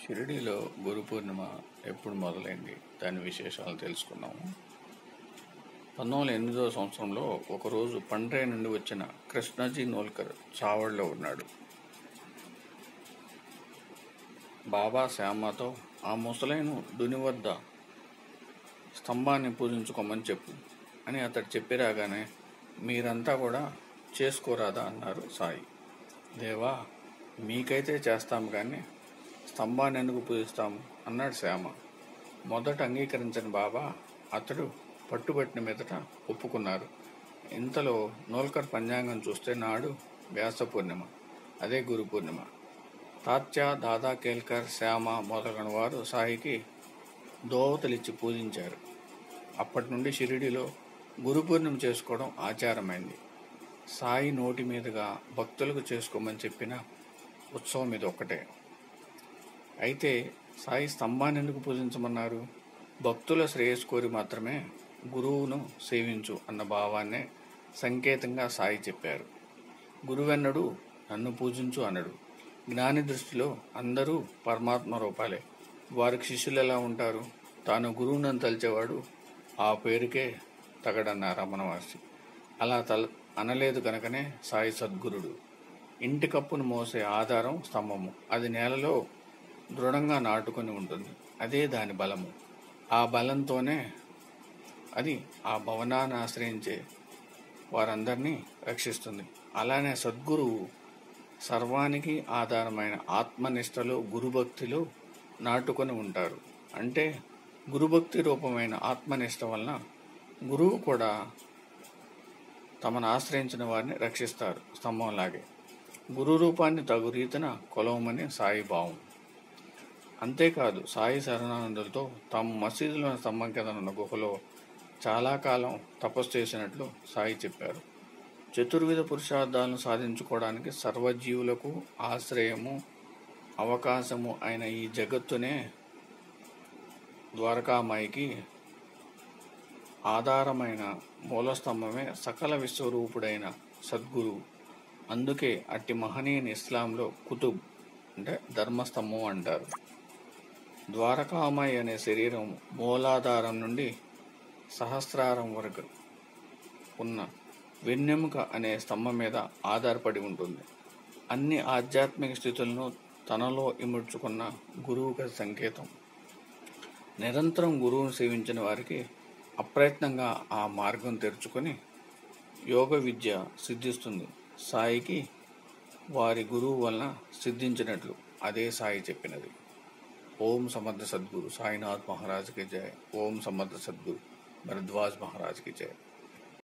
షిరిడీలో గురు పూర్ణిమ ఎప్పుడు మొదలైంది దాని విశేషాలు తెలుసుకున్నాము పంతొమ్మిది వందల ఎనిమిదవ సంవత్సరంలో ఒకరోజు పండ్రే నుండి వచ్చిన కృష్ణజీ నోల్కర్ చావడిలో ఉన్నాడు బాబా శ్యామతో ఆ ముసలైన దుని వద్ద స్తంభాన్ని పూజించుకోమని చెప్పు అని అతడు చెప్పి రాగానే మీరంతా కూడా చేసుకోరాదా అన్నారు సాయి దేవా మీకైతే చేస్తాం కానీ స్తంభాన్ని ఎందుకు పూజిస్తాము అన్నాడు శ్యామ మొదట అంగీకరించని బాబా అతడు పట్టుబట్టిన మీదట ఒప్పుకున్నారు ఇంతలో నోల్కర్ పంచాంగం చూస్తే నాడు వ్యాస పూర్ణిమ అదే గురు పూర్ణిమ తాత్యా దాదా కేల్కర్ శ్యామ మొదలైన వారు సాయికి దోవతలిచ్చి పూజించారు అప్పటి నుండి షిరిడిలో గురు పూర్ణిమ చేసుకోవడం ఆచారమైంది సాయి నోటి మీదుగా భక్తులకు చేసుకోమని చెప్పిన ఉత్సవం ఇది ఒక్కటే అయితే సాయి స్తంభాన్ని ఎందుకు పూజించమన్నారు భక్తుల శ్రేయస్సు కోరి మాత్రమే గురువును సేవించు అన్న భావాన్నే సంకేతంగా సాయి చెప్పారు గురువెన్నడు నన్ను పూజించు అనడు జ్ఞాని దృష్టిలో అందరూ పరమాత్మ రూపాలే వారికి శిష్యులు ఎలా ఉంటారు తాను గురువునని తలిచేవాడు ఆ పేరుకే తగడన్న రమణ మహర్షి అలా తల అనలేదు కనుకనే సాయి సద్గురుడు ఇంటి కప్పును మోసే ఆధారం స్తంభము అది నేలలో దృఢంగా నాటుకొని ఉంటుంది అదే దాని బలము ఆ బలంతోనే అది ఆ భవనాన్ని ఆశ్రయించే వారందరినీ రక్షిస్తుంది అలానే సద్గురువు సర్వానికి ఆధారమైన ఆత్మనిష్టలో గురుభక్తిలో నాటుకొని ఉంటారు అంటే గురుభక్తి రూపమైన ఆత్మనిష్ట వలన గురువు కూడా తమను ఆశ్రయించిన వారిని రక్షిస్తారు స్తంభంలాగే గురు రూపాన్ని తగు రీతిన కొలవమని సాయి భావం అంతేకాదు సాయి శరణానందులతో తాము మసీదులోని స్తంభం కింద ఉన్న గుహలో చాలా కాలం తపస్సు చేసినట్లు సాయి చెప్పారు చతుర్విధ పురుషార్థాలను సాధించుకోవడానికి సర్వజీవులకు ఆశ్రయము అవకాశము అయిన ఈ జగత్తునే ద్వారకామాయికి ఆధారమైన మూలస్తంభమే సకల విశ్వరూపుడైన సద్గురు అందుకే అట్టి మహనీయుని ఇస్లాంలో కుతుబ్ అంటే ధర్మస్తంభం అంటారు ద్వారకామాయి అనే శరీరం మూలాధారం నుండి సహస్రారం వరకు ఉన్న వెన్నెముక అనే స్తంభం మీద ఆధారపడి ఉంటుంది అన్ని ఆధ్యాత్మిక స్థితులను తనలో ఇముడ్చుకున్న గురువుకి సంకేతం నిరంతరం గురువును సేవించిన వారికి అప్రయత్నంగా ఆ మార్గం తెరుచుకొని యోగ విద్య సిద్ధిస్తుంది సాయికి వారి గురువు వలన సిద్ధించినట్లు అదే సాయి చెప్పినది ఓం సమర్థ సద్గురు సాయినాథ్ మహారాజ్కి జయ ఓం సమర్థ సద్గురు భరద్వాజ్ మహారాజ్కి జయ